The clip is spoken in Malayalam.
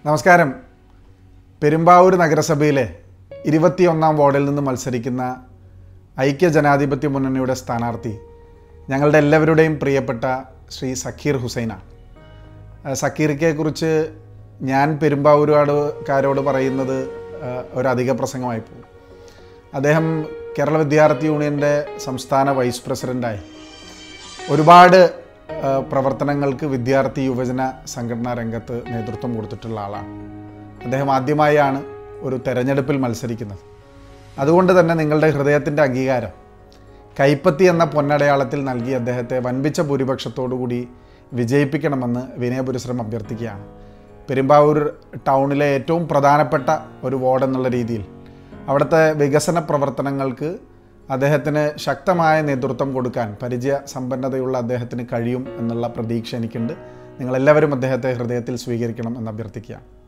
നമസ്കാരം പെരുമ്പാവൂർ നഗരസഭയിലെ ഇരുപത്തിയൊന്നാം വാർഡിൽ നിന്ന് മത്സരിക്കുന്ന ഐക്യ ജനാധിപത്യ മുന്നണിയുടെ സ്ഥാനാർത്ഥി ഞങ്ങളുടെ എല്ലാവരുടെയും പ്രിയപ്പെട്ട ശ്രീ സക്കീർ ഹുസൈനാണ് ആ, സക്കീറിക്കെക്കുറിച്ച് ഞാൻ പെരുമ്പാവൂരുകാരോട് പറയുന്നത് ആ, ഒരു അധിക പ്രസംഗമായി പോകും അദ്ദേഹം കേരള വിദ്യാർത്ഥി യൂണിയൻ്റെ സംസ്ഥാന വൈസ് പ്രസിഡൻ്റായി ഒരുപാട് ആ, പ്രവർത്തനങ്ങൾക്ക് വിദ്യാർത്ഥി യുവജന സംഘടനാ രംഗത്ത് നേതൃത്വം കൊടുത്തിട്ടുള്ള ആളാണ് അദ്ദേഹം ആദ്യമായാണ് ഒരു തെരഞ്ഞെടുപ്പിൽ മത്സരിക്കുന്നത് അതുകൊണ്ട് തന്നെ നിങ്ങളുടെ ഹൃദയത്തിൻ്റെ അംഗീകാരം കൈപ്പത്തി എന്ന പൊന്നടയാളത്തിൽ നൽകി അദ്ദേഹത്തെ വൻപിച്ച ഭൂരിപക്ഷത്തോടുകൂടി വിജയിപ്പിക്കണമെന്ന് വിനയപുരസ്രം അഭ്യർത്ഥിക്കുകയാണ് പെരുമ്പാവൂർ ടൗണിലെ ഏറ്റവും പ്രധാനപ്പെട്ട ഒരു വാർഡ് എന്നുള്ള രീതിയിൽ അവിടുത്തെ വികസന പ്രവർത്തനങ്ങൾക്ക് അദ്ദേഹത്തിന് ശക്തമായ നേതൃത്വം കൊടുക്കാൻ പരിചയ സമ്പന്നതയുള്ള അദ്ദേഹത്തിന് കഴിയും എന്നുള്ള പ്രതീക്ഷ എനിക്കുണ്ട് നിങ്ങളെല്ലാവരും അദ്ദേഹത്തെ ഹൃദയത്തിൽ സ്വീകരിക്കണം എന്ന് അഭ്യർത്ഥിക്കുകയാണ്